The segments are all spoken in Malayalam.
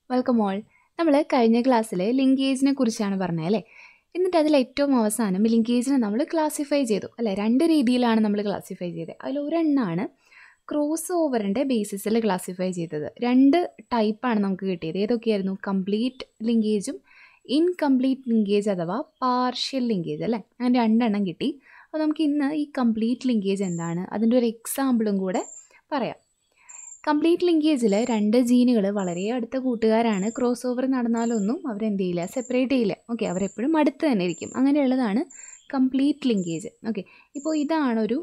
വെൽക്കം ഓൾ നമ്മൾ കഴിഞ്ഞ ക്ലാസ്സിൽ ലിങ്കേജിനെ കുറിച്ചാണ് പറഞ്ഞത് അല്ലേ എന്നിട്ട് അതിൽ ഏറ്റവും അവസാനം ലിങ്കേജിനെ നമ്മൾ ക്ലാസിഫൈ ചെയ്തു അല്ലേ രണ്ട് രീതിയിലാണ് നമ്മൾ ക്ലാസിഫൈ ചെയ്തത് അതിൽ ഒരെണ്ണമാണ് ക്രോസ് ഓവറിൻ്റെ ബേസിസിൽ ക്ലാസിഫൈ ചെയ്തത് രണ്ട് ടൈപ്പാണ് നമുക്ക് കിട്ടിയത് ഏതൊക്കെയായിരുന്നു കംപ്ലീറ്റ് ലിങ്കേജും ഇൻകംപ്ലീറ്റ് ലിങ്കേജ് അഥവാ പാർഷ്യൽ ലിങ്കേജ് അല്ലേ അങ്ങനെ രണ്ടെണ്ണം കിട്ടി അപ്പോൾ നമുക്ക് ഇന്ന് ഈ കംപ്ലീറ്റ് ലിങ്കേജ് എന്താണ് അതിൻ്റെ ഒരു എക്സാമ്പിളും കൂടെ പറയാം കംപ്ലീറ്റ് ലിങ്കേജിൽ രണ്ട് ജീനുകൾ വളരെ അടുത്ത കൂട്ടുകാരാണ് ക്രോസ് ഓവർ നടന്നാലൊന്നും അവരെന്ത് ചെയ്യില്ല സെപ്പറേറ്റ് ചെയ്യില്ല ഓക്കെ അവരെപ്പോഴും അടുത്ത് തന്നെ ഇരിക്കും അങ്ങനെയുള്ളതാണ് കംപ്ലീറ്റ് ലിങ്കേജ് ഓക്കെ ഇപ്പോൾ ഇതാണൊരു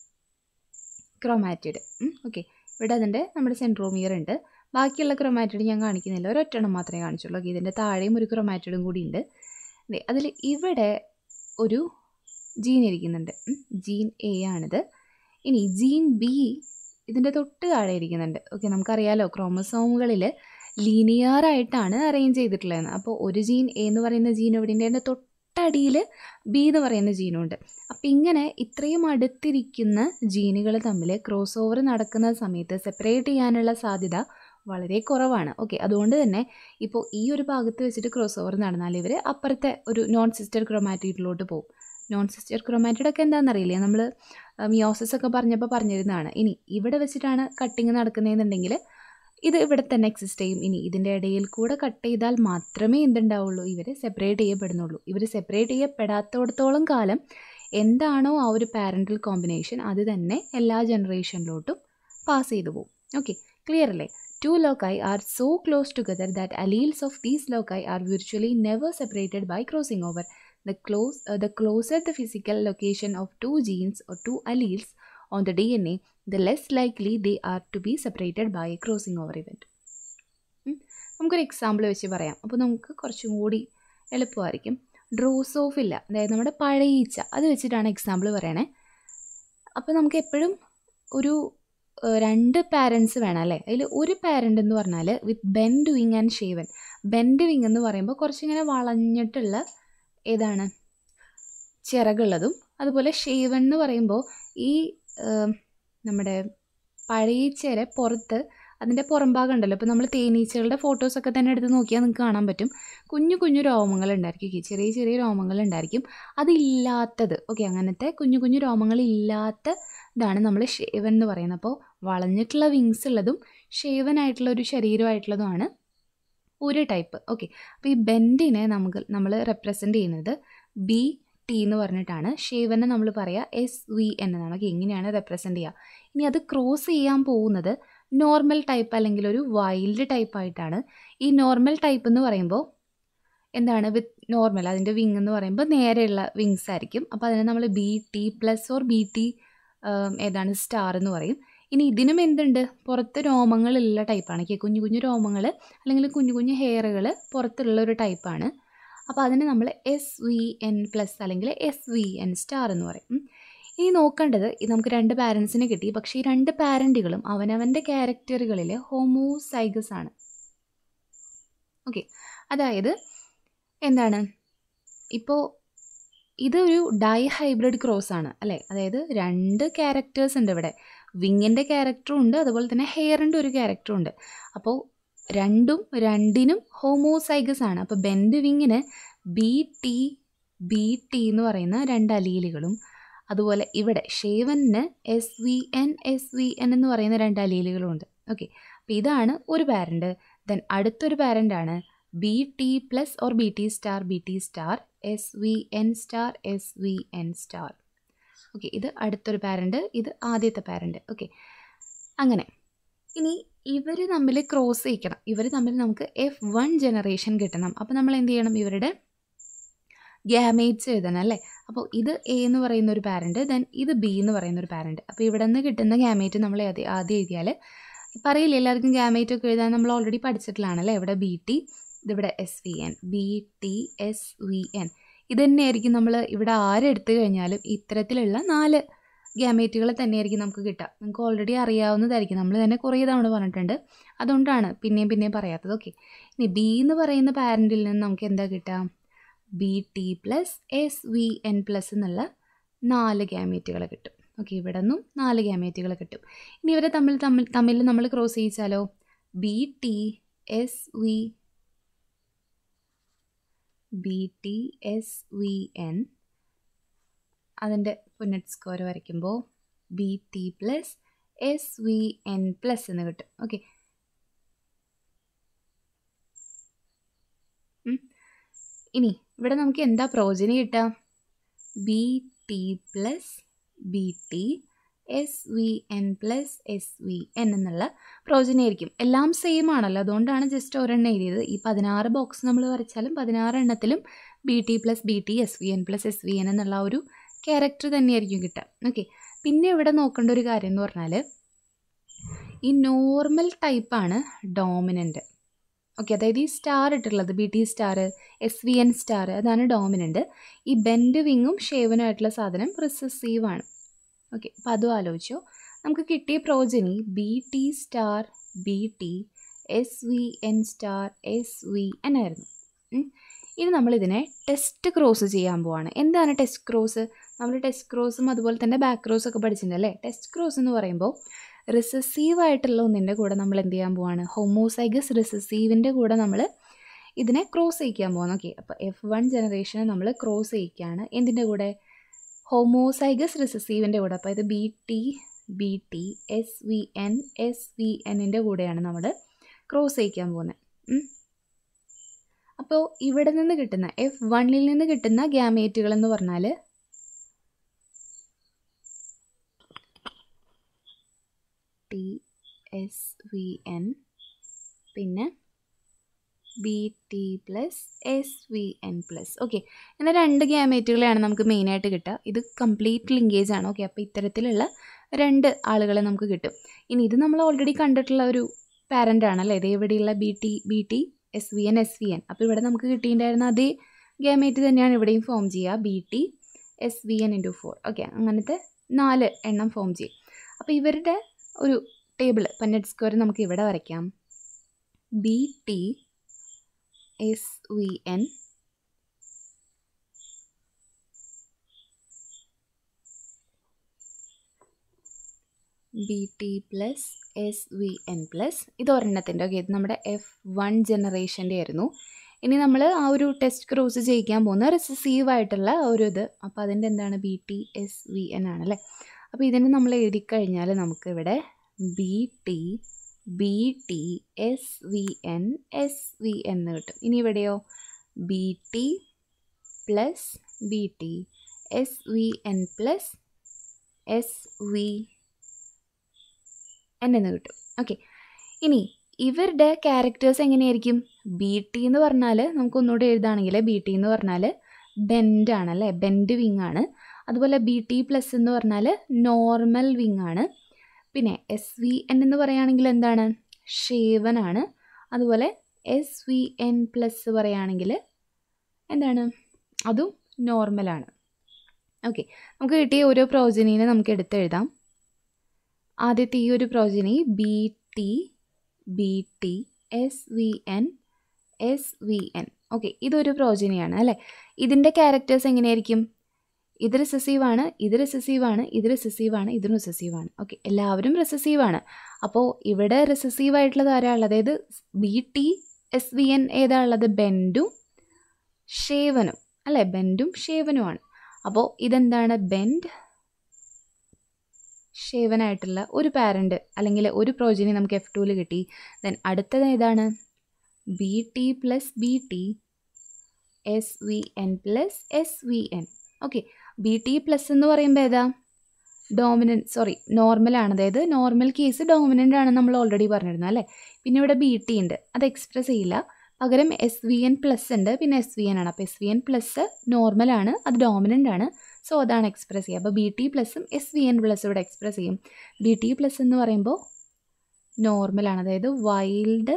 ക്രൊമാറ്റിഡ് ഓക്കെ ഇവിടെ അതിൻ്റെ നമ്മുടെ സെൻട്രോമിയർ ഉണ്ട് ബാക്കിയുള്ള ക്രൊമാറ്റിഡ് ഞാൻ കാണിക്കുന്നില്ല ഒരൊറ്റെണ്ണം മാത്രമേ കാണിച്ചുള്ളൂ ഓക്കെ ഇതിൻ്റെ താഴെയും ഒരു ക്രൊമാറ്റിഡും കൂടി ഉണ്ട് അതിൽ ഇവിടെ ഒരു ജീൻ ഇരിക്കുന്നുണ്ട് ജീൻ എ ആണിത് ഇനി ജീൻ ബി ഇതിൻ്റെ തൊട്ട് താഴെ ഇരിക്കുന്നുണ്ട് ഓക്കെ നമുക്കറിയാലോ ക്രോമസോമുകളിൽ ലീനിയർ ആയിട്ടാണ് അറേഞ്ച് ചെയ്തിട്ടുള്ളതെന്ന് അപ്പോൾ ഒരു ജീൻ എ എന്ന് പറയുന്ന ജീൻ എവിടെ ഉണ്ട് അതിൻ്റെ തൊട്ടടിയിൽ ബി എന്ന് പറയുന്ന ജീനുണ്ട് അപ്പം ഇങ്ങനെ ഇത്രയും അടുത്തിരിക്കുന്ന ജീനുകൾ തമ്മിൽ ക്രോസ് ഓവർ നടക്കുന്ന സമയത്ത് സെപ്പറേറ്റ് ചെയ്യാനുള്ള സാധ്യത വളരെ കുറവാണ് ഓക്കെ അതുകൊണ്ട് തന്നെ ഇപ്പോൾ ഈ ഒരു ഭാഗത്ത് വെച്ചിട്ട് ക്രോസ് ഓവർ നടന്നാൽ ഇവർ അപ്പുറത്തെ ഒരു നോൺ സിസ്റ്റർ ക്രൊമാറ്റിഡിലോട്ട് പോകും നോൺ സിസ്റ്റർ ക്രൊമാറ്റിഡൊക്കെ എന്താണെന്നറിയില്ലേ നമ്മൾ മിയോസിസ് ഒക്കെ പറഞ്ഞപ്പോൾ പറഞ്ഞിരുന്നതാണ് ഇനി ഇവിടെ വെച്ചിട്ടാണ് കട്ടിങ് നടക്കുന്നതെന്നുണ്ടെങ്കിൽ ഇത് ഇവിടെ തന്നെ എക്സിസ്റ്റ് ചെയ്യും ഇനി ഇതിൻ്റെ ഇടയിൽ കൂടെ കട്ട് ചെയ്താൽ മാത്രമേ എന്തുണ്ടാവുള്ളൂ ഇവർ സെപ്പറേറ്റ് ചെയ്യപ്പെടുന്നുള്ളൂ ഇവർ സെപ്പറേറ്റ് ചെയ്യപ്പെടാത്തടത്തോളം കാലം എന്താണോ ആ ഒരു പാരൻ്റൽ കോമ്പിനേഷൻ അത് തന്നെ എല്ലാ ജനറേഷനിലോട്ടും പാസ് ചെയ്തു പോകും ഓക്കെ ക്ലിയർ അല്ലേ two loci are so close together that alleles of these loci are virtually never separated by crossing over the close uh, the closer the physical location of two genes or two alleles on the DNA, the less likely they are to be separated by a crossing over event. നമുക്കൊരു എക്സാമ്പിൾ വെച്ച് പറയാം അപ്പോൾ നമുക്ക് കുറച്ചും കൂടി എളുപ്പമായിരിക്കും ഡ്രോസോഫില്ല അതായത് നമ്മുടെ പഴയ ഈച്ച അത് വെച്ചിട്ടാണ് എക്സാമ്പിൾ പറയണേ അപ്പോൾ നമുക്ക് എപ്പോഴും ഒരു രണ്ട് പാരൻസ് വേണം അല്ലേ അതിൽ ഒരു പാരൻ്റ് എന്ന് പറഞ്ഞാൽ with bent wing and shaven bent wing എന്ന് പറയുമ്പോൾ കുറച്ചിങ്ങനെ വളഞ്ഞിട്ടുള്ള ഏതാണ് ചിറകുള്ളതും അതുപോലെ ഷേവൺ എന്ന് പറയുമ്പോൾ ഈ നമ്മുടെ പഴയ ചിര പുറത്ത് അതിൻ്റെ പുറംഭാഗം ഉണ്ടല്ലോ ഇപ്പോൾ നമ്മൾ തേനീച്ചകളുടെ ഫോട്ടോസൊക്കെ തന്നെ എടുത്ത് നോക്കിയാൽ നിങ്ങൾക്ക് കാണാൻ പറ്റും കുഞ്ഞു കുഞ്ഞു രോമങ്ങൾ ഉണ്ടായിരിക്കും ചെറിയ ചെറിയ രോമങ്ങൾ ഉണ്ടായിരിക്കും അതില്ലാത്തത് ഓക്കെ അങ്ങനത്തെ കുഞ്ഞു കുഞ്ഞു രോമങ്ങൾ ഇല്ലാത്ത ഇതാണ് നമ്മൾ ഷേവൻ എന്ന് പറയുന്നത് അപ്പോൾ വളഞ്ഞിട്ടുള്ള വിങ്സ് ഉള്ളതും ഷേവൻ ആയിട്ടുള്ള ഒരു ശരീരമായിട്ടുള്ളതുമാണ് ഒരു ടൈപ്പ് ഓക്കെ അപ്പോൾ ഈ ബെൻഡിനെ നമുക്ക് നമ്മൾ റെപ്രസെൻ്റ് ചെയ്യുന്നത് ബി ടി എന്ന് പറഞ്ഞിട്ടാണ് ഷേവനെ നമ്മൾ പറയുക എസ് വി എന്നതാണ് ഓക്കെ എങ്ങനെയാണ് റെപ്രസെൻ്റ് ചെയ്യുക ഇനി അത് ക്രോസ് ചെയ്യാൻ പോകുന്നത് നോർമൽ ടൈപ്പ് അല്ലെങ്കിൽ ഒരു വൈൽഡ് ടൈപ്പ് ആയിട്ടാണ് ഈ നോർമൽ ടൈപ്പ് എന്ന് പറയുമ്പോൾ എന്താണ് വിത്ത് നോർമൽ അതിൻ്റെ വിങ് എന്ന് പറയുമ്പോൾ നേരെയുള്ള വിങ്സ് ആയിരിക്കും അപ്പോൾ അതിനെ നമ്മൾ B T plus or B T ഏതാണ് സ്റ്റാർ എന്ന് പറയും ഇനി ഇതിനും എന്തുണ്ട് പുറത്ത് രോമങ്ങളുള്ള ടൈപ്പാണ് കുഞ്ഞു കുഞ്ഞു രോമങ്ങൾ അല്ലെങ്കിൽ കുഞ്ഞു കുഞ്ഞു ഹെയറുകൾ പുറത്തുള്ള ഒരു ടൈപ്പാണ് അപ്പോൾ അതിന് നമ്മൾ എസ് വി എൻ പ്ലസ് അല്ലെങ്കിൽ എസ് വി എൻ സ്റ്റാർ എന്ന് പറയും ഇനി നോക്കേണ്ടത് നമുക്ക് രണ്ട് പാരൻസിനെ കിട്ടി പക്ഷേ ഈ രണ്ട് പാരൻറ്റുകളും അവനവൻ്റെ ക്യാരക്ടറുകളിൽ ഹോമോസൈഗസ് ആണ് ഓക്കെ അതായത് എന്താണ് ഇപ്പോൾ ഇതൊരു ഡൈ ഹൈബ്രിഡ് ക്രോസ് ആണ് അല്ലേ അതായത് രണ്ട് ക്യാരക്ടേഴ്സ് ഉണ്ട് ഇവിടെ വിങ്ങിൻ്റെ ക്യാരക്ടറും ഉണ്ട് അതുപോലെ തന്നെ ഹെയറിൻ്റെ ഒരു ക്യാരക്ടറും ഉണ്ട് അപ്പോൾ രണ്ടും രണ്ടിനും ഹോമോസൈഗസ് ആണ് അപ്പോൾ ബെൻഡ് വിങ്ങിന് ബി ടി ബി ടി എന്ന് പറയുന്ന രണ്ട് അലീലുകളും അതുപോലെ ഇവിടെ ഷേവനിന് S V N S V N എന്ന് പറയുന്ന രണ്ട് അലീലുകളും ഉണ്ട് ഓക്കെ അപ്പോൾ ഇതാണ് ഒരു പാരൻ്റ് ദെൻ അടുത്തൊരു പാരൻ്റാണ് B T plus or B T star B T star S V N star S V N star okay ഇത് അടുത്തൊരു പാരൻ്റ് ഇത് ആദ്യത്തെ പാരൻ്റ് ഓക്കെ അങ്ങനെ ഇനി ഇവർ തമ്മിൽ ക്രോസ് ചെയ്യിക്കണം ഇവർ തമ്മിൽ നമുക്ക് എഫ് വൺ ജനറേഷൻ കിട്ടണം അപ്പോൾ നമ്മൾ എന്ത് ചെയ്യണം ഇവരുടെ ഗ്യാമേറ്റ്സ് എഴുതണം അല്ലേ അപ്പോൾ ഇത് എ എന്ന് പറയുന്ന ഒരു പാരൻ്റ് ദെൻ ഇത് ബി എന്ന് പറയുന്ന ഒരു പാരൻ്റ് അപ്പോൾ ഇവിടെ നിന്ന് കിട്ടുന്ന ഗ്യാമേറ്റ് നമ്മൾ ആദ്യം ആദ്യം എഴുതിയാൽ പറയില്ല എല്ലാവർക്കും ഗ്യാമേറ്റ് ഒക്കെ എഴുതാൻ നമ്മൾ ഓൾറെഡി പഠിച്ചിട്ടുള്ളതാണല്ലേ ഇവിടെ ബി ടി ഇതിവിടെ S V N B T S V N ഇത് തന്നെയായിരിക്കും നമ്മൾ ഇവിടെ ആരെടുത്തു കഴിഞ്ഞാലും ഇത്തരത്തിലുള്ള നാല് ഗ്യാമേറ്റുകൾ തന്നെയായിരിക്കും നമുക്ക് കിട്ടുക നമുക്ക് ഓൾറെഡി അറിയാവുന്നതായിരിക്കും നമ്മൾ തന്നെ കുറേ തവണ പറഞ്ഞിട്ടുണ്ട് അതുകൊണ്ടാണ് പിന്നെയും പിന്നെയും പറയാത്തത് ഓക്കെ ഇനി ബി എന്ന് പറയുന്ന പാരൻറ്റിൽ നിന്ന് നമുക്ക് എന്താ കിട്ടുക B T plus S V N plus എന്നുള്ള നാല് ഗ്യാമേറ്റുകൾ കിട്ടും ഓക്കെ ഇവിടെ നിന്നും നാല് ഗ്യാമേറ്റുകൾ കിട്ടും ഇനി ഇവരെ തമ്മിൽ തമ്മിൽ തമ്മിൽ നമ്മൾ ക്രോസ് ചെയ്യിച്ചാലോ B T S V B T S V N അതിൻ്റെ പുന്നറ്റ് സ്കോർ വരയ്ക്കുമ്പോൾ B T plus S V N plus എന്ന് കിട്ടും ഓക്കെ ഇനി ഇവിടെ നമുക്ക് എന്താ പ്രോജനി കിട്ടുക B T plus B T S V N plus S V N എന്നുള്ള പ്രോജനി ആയിരിക്കും എല്ലാം സെയിം ആണല്ലോ അതുകൊണ്ടാണ് ജസ്റ്റ് ഒരെണ്ണം എഴുതിയത് ഈ പതിനാറ് ബോക്സ് നമ്മൾ വരച്ചാലും പതിനാറ് എണ്ണത്തിലും B T plus B T S V N plus S V N എന്നുള്ള ഒരു ക്യാരക്ടർ തന്നെയായിരിക്കും കിട്ടുക ഓക്കെ പിന്നെ ഇവിടെ നോക്കേണ്ട ഒരു കാര്യം എന്ന് പറഞ്ഞാൽ ഈ നോർമൽ ടൈപ്പാണ് ഡോമിനൻ്റ് ഓക്കെ അതായത് ഈ സ്റ്റാർ ഇട്ടുള്ളത് B T star S V N star അതാണ് ഡോമിനൻ്റ് ഈ ബെൻഡ് വിങ്ങും ഷേവനും ആയിട്ടുള്ള സാധനം റിസസീവ് ആണ് ഓക്കെ അപ്പോൾ അതും ആലോചിച്ചോ നമുക്ക് കിട്ടിയ progeny B T star B T S V N star S V N ആയിരുന്നു ഇനി നമ്മളിതിനെ ടെസ്റ്റ് ക്രോസ് ചെയ്യാൻ പോവാണ് എന്താണ് ടെസ്റ്റ് ക്രോസ് നമ്മൾ ടെസ്റ്റ് ക്രോസും അതുപോലെ തന്നെ ബാക്ക് ക്രോസ് ഒക്കെ പഠിച്ചിട്ടുണ്ടല്ലേ ടെസ്റ്റ് ക്രോസ് എന്ന് പറയുമ്പോൾ റിസസീവ് ആയിട്ടുള്ള ഒന്നിൻ്റെ കൂടെ നമ്മൾ എന്ത് ചെയ്യാൻ പോവാണ് ഹോമോസൈഗസ് റിസസീവിൻ്റെ കൂടെ നമ്മൾ ഇതിനെ ക്രോസ് ചെയ്യിക്കാൻ പോകാം ഓക്കെ അപ്പോൾ എഫ് വൺ ജനറേഷനെ നമ്മൾ ക്രോസ് ചെയ്യിക്കുകയാണ് എന്തിൻ്റെ കൂടെ ഹോമോസൈഗസ് റിസസീവിൻ്റെ കൂടെ അപ്പോൾ ഇത് B T B T S V N S V എന്നിൻ്റെ കൂടെയാണ് നമ്മൾ ക്രോസ് ചെയ്യിക്കാൻ പോകുന്നത് അപ്പോൾ ഇവിടെ നിന്ന് കിട്ടുന്ന എഫ് വണ്ണിൽ നിന്ന് കിട്ടുന്ന ഗ്യാമേറ്റുകൾ എന്ന് പറഞ്ഞാൽ ടി എസ് വി എൻ പിന്നെ B T plus S V N plus okay ഇങ്ങനെ രണ്ട് ഗ്യാമേറ്റുകളെയാണ് നമുക്ക് മെയിനായിട്ട് കിട്ടുക ഇത് കംപ്ലീറ്റ് ലിങ്കേജ് ആണ് ഓക്കെ അപ്പോൾ ഇത്തരത്തിലുള്ള രണ്ട് ആളുകളെ നമുക്ക് കിട്ടും ഇനി ഇത് നമ്മൾ ഓൾറെഡി കണ്ടിട്ടുള്ള ഒരു പാരൻ്റ് ആണല്ലേ ഇത് ഇവിടെയുള്ള B T B T S V N S V N അപ്പോൾ ഇവിടെ നമുക്ക് കിട്ടിയിട്ടുണ്ടായിരുന്ന അതേ ഗ്യാമേറ്റ് തന്നെയാണ് ഇവിടെയും ഫോം ചെയ്യുക B T S V N into four okay അങ്ങനത്തെ നാല് എണ്ണം ഫോം ചെയ്യും അപ്പോൾ ഇവരുടെ ഒരു ടേബിൾ പന്നറ്റ് സ്ക്വയർ നമുക്ക് ഇവിടെ വരയ്ക്കാം B T S V N B T plus S V N plus ഇത് ഒരെണ്ണത്തിൻ്റെ ഓക്കെ ഇത് നമ്മുടെ എഫ് വൺ ജനറേഷൻ്റെ ആയിരുന്നു ഇനി നമ്മൾ ആ ഒരു ടെസ്റ്റ് ക്രോസ് ചെയ്യിക്കാൻ പോകുന്ന റിസസീവ് ആയിട്ടുള്ള ഒരു ഇത് അപ്പോൾ അതിൻ്റെ എന്താണ് B T S V N ആണല്ലേ അപ്പോൾ ഇതിന് നമ്മൾ എഴുതി കഴിഞ്ഞാൽ നമുക്കിവിടെ B T B T S V N S V എന്ന് കിട്ടും ഇനി ഇവിടെയോ B T plus B T S V N plus S V N എന്ന് കിട്ടും ഓക്കെ ഇനി ഇവരുടെ ക്യാരക്ടേഴ്സ് എങ്ങനെയായിരിക്കും ബി ടി എന്ന് പറഞ്ഞാൽ നമുക്കൊന്നുകൂടി എഴുതുകയാണെങ്കിൽ ബി ടി എന്ന് പറഞ്ഞാൽ ബെൻഡ് ആണല്ലേ ബെൻഡ് വിങ് ആണ് അതുപോലെ ബി ടി പ്ലസ് എന്ന് പറഞ്ഞാൽ നോർമൽ വിങ് ആണ് പിന്നെ എസ് വി എൻ എന്ന് പറയുകയാണെങ്കിൽ എന്താണ് ഷേവനാണ് അതുപോലെ എസ് വി എൻ പ്ലസ് പറയുകയാണെങ്കിൽ എന്താണ് അതും നോർമലാണ് ഓക്കെ നമുക്ക് കിട്ടിയ ഓരോ പ്രോജനീനെ നമുക്ക് എടുത്തെഴുതാം ആദ്യത്തെ ഈ ഒരു progeny B T B T S V N S V N okay ഇതൊരു പ്രോജനിയാണ് അല്ലേ ഇതിൻ്റെ ക്യാരക്ടേഴ്സ് എങ്ങനെയായിരിക്കും ഇത് റിസസീവ് ആണ് ഇത് റിസസീവ് ആണ് ഇത് റിസസീവ് ആണ് ഇതും റിസസീവ് ആണ് ഓക്കെ എല്ലാവരും റിസസീവ് ആണ് അപ്പോൾ ഇവിടെ റിസസീവ് ആയിട്ടുള്ളത് ആരാ ഉള്ളത് അതായത് B T S V N ഏതാ ഉള്ളത് ബെൻഡും ഷേവനും അല്ലേ ബെൻഡും ഷേവനുമാണ് അപ്പോൾ ഇതെന്താണ് ബെൻഡ് ഷേവനായിട്ടുള്ള ഒരു പാരൻ്റ് അല്ലെങ്കിൽ ഒരു പ്രോജിനി നമുക്ക് എഫ് ടുവിൽ കിട്ടി ദെൻ അടുത്തത് ഏതാണ് B T plus B T S V N plus S V N okay B T plus എന്ന് പറയുമ്പോൾ ഏതാ ഡോമിനൻറ്റ് സോറി നോർമലാണ് അതായത് നോർമൽ കേസ് ഡോമിനൻ്റ് ആണ് നമ്മൾ ഓൾറെഡി പറഞ്ഞിരുന്നത് അല്ലേ പിന്നെ ഇവിടെ ബി ടി ഉണ്ട് അത് എക്സ്പ്രസ് ചെയ്യില്ല പകരം എസ് വി എൻ പ്ലസ് ഉണ്ട് പിന്നെ എസ് വി എൻ ആണ് അപ്പോൾ എസ് വി എൻ പ്ലസ് നോർമലാണ് അത് ഡോമിനൻ്റ് ആണ് സോ അതാണ് എക്സ്പ്രസ് ചെയ്യുക അപ്പോൾ ബി ടി പ്ലസും എസ് വി എൻ പ്ലസ് ഇവിടെ എക്സ്പ്രസ് ചെയ്യും ബി ടി പ്ലസ് എന്ന് പറയുമ്പോൾ നോർമലാണ് അതായത് വൈൽഡ്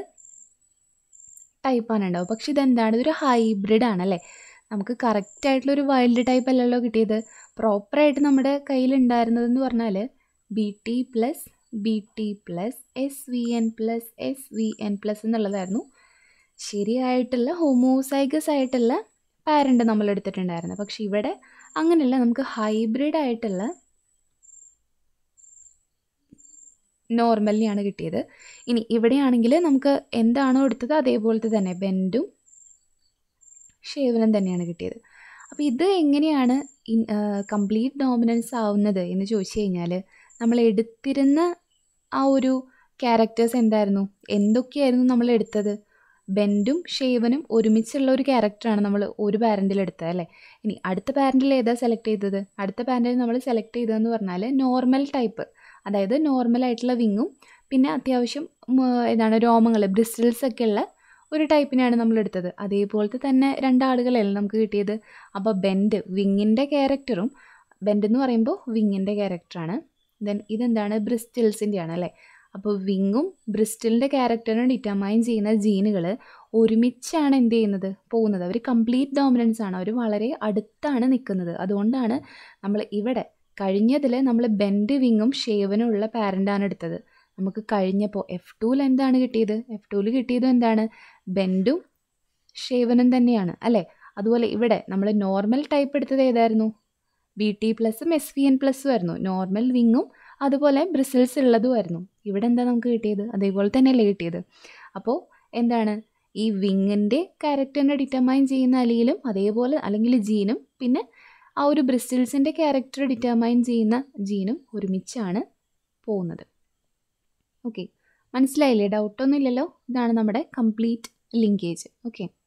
ടൈപ്പാണ് ഉണ്ടാവും പക്ഷെ ഇതെന്താണ് ഇതൊരു ഹൈബ്രിഡ് ആണല്ലേ നമുക്ക് കറക്റ്റ് ആയിട്ടുള്ളൊരു വൈൽഡ് ടൈപ്പ് അല്ലല്ലോ കിട്ടിയത് പ്രോപ്പറായിട്ട് നമ്മുടെ കയ്യിലുണ്ടായിരുന്നതെന്ന് പറഞ്ഞാൽ B T plus B T plus S V N plus S V N plus എന്നുള്ളതായിരുന്നു ശരിയായിട്ടുള്ള ഹോമോസൈഗസ് ആയിട്ടുള്ള പാരൻ്റ് നമ്മൾ എടുത്തിട്ടുണ്ടായിരുന്നു പക്ഷെ ഇവിടെ അങ്ങനെയല്ല നമുക്ക് ഹൈബ്രിഡ് ആയിട്ടുള്ള നോർമലിനെയാണ് കിട്ടിയത് ഇനി ഇവിടെയാണെങ്കിൽ നമുക്ക് എന്താണോ എടുത്തത് അതേപോലത്തെ തന്നെ ബെൻഡും ഷേവനും തന്നെയാണ് കിട്ടിയത് അപ്പോൾ ഇത് എങ്ങനെയാണ് കംപ്ലീറ്റ് ഡോമിനൻസ് ആവുന്നത് എന്ന് ചോദിച്ചു കഴിഞ്ഞാൽ നമ്മൾ എടുത്തിരുന്ന ആ ഒരു ക്യാരക്ടേഴ്സ് എന്തായിരുന്നു എന്തൊക്കെയായിരുന്നു നമ്മൾ എടുത്തത് ബെൻഡും ഷേവനും ഒരുമിച്ചുള്ള ഒരു ക്യാരക്ടറാണ് നമ്മൾ ഒരു പാരൻറ്റിൽ എടുത്തത് അല്ലേ ഇനി അടുത്ത പാരൻറ്റിൽ ഏതാ സെലക്ട് ചെയ്തത് അടുത്ത പാരൻറ്റിൽ നമ്മൾ സെലക്ട് ചെയ്തതെന്ന് പറഞ്ഞാൽ നോർമൽ ടൈപ്പ് അതായത് നോർമൽ ആയിട്ടുള്ള വിങ്ങും പിന്നെ അത്യാവശ്യം ഉം, ഏതാണ് രോമങ്ങൾ ബ്രിസ്റ്റൽസ് ഒക്കെ ഉള്ള ഒരു ടൈപ്പിനെയാണ് നമ്മൾ എടുത്തത് അതേപോലത്തെ തന്നെ രണ്ടാളുകളല്ലേ നമുക്ക് കിട്ടിയത് അപ്പോൾ ബെൻഡ് വിങ്ങിൻ്റെ ക്യാരക്ടറും ബെൻഡ് എന്ന് പറയുമ്പോൾ വിങ്ങിൻ്റെ ക്യാരക്ടറാണ് ദെൻ ഇതെന്താണ് ബ്രിസ്റ്റൽസിൻ്റെ ആണ് അല്ലേ അപ്പോൾ വിങ്ങും ബ്രിസ്റ്റലിൻ്റെ ക്യാരക്ടറിനെ ഡിറ്റർമൈൻ ചെയ്യുന്ന ജീനുകൾ ഒരുമിച്ചാണ് എന്ത് ചെയ്യുന്നത് പോകുന്നത് അവർ കംപ്ലീറ്റ് ഡോമിനൻസ് ആണ് അവർ വളരെ അടുത്താണ് നിൽക്കുന്നത് അതുകൊണ്ടാണ് നമ്മൾ ഇവിടെ കഴിഞ്ഞതിൽ നമ്മൾ ബെൻഡ് വിങ്ങും ഷേവനും ഉള്ള പാരൻ്റാണ് എടുത്തത് നമുക്ക് കഴിഞ്ഞപ്പോൾ എഫ് ടൂവിൽ എന്താണ് കിട്ടിയത് എഫ് ടൂവിൽ കിട്ടിയതും എന്താണ് ബെൻഡും ഷേവനും തന്നെയാണ് അല്ലേ അതുപോലെ ഇവിടെ നമ്മൾ നോർമൽ ടൈപ്പ് എടുത്തത് ഏതായിരുന്നു ബി ടി പ്ലസും എസ് വി എൻ പ്ലസും ആയിരുന്നു നോർമൽ വിങ്ങും അതുപോലെ ബ്രിസിൽസ് ഉള്ളതുമായിരുന്നു ഇവിടെ എന്താ നമുക്ക് കിട്ടിയത് അതേപോലെ തന്നെയല്ലേ കിട്ടിയത് അപ്പോൾ എന്താണ് ഈ വിങ്ങിൻ്റെ ക്യാരക്ടറിനെ ഡിറ്റർമൈൻ ചെയ്യുന്ന അലിയിലും അതേപോലെ അല്ലെങ്കിൽ ജീനും പിന്നെ ആ ഒരു ബ്രിസിൽസിൻ്റെ ക്യാരക്ടർ ഡിറ്റർമൈൻ ചെയ്യുന്ന ജീനും ഒരുമിച്ചാണ് പോകുന്നത് ഓക്കെ മനസ്സിലായില്ലേ ഡൗട്ടൊന്നും ഇല്ലല്ലോ ഇതാണ് നമ്മുടെ കംപ്ലീറ്റ് ലിങ്കേജ് ഓക്കെ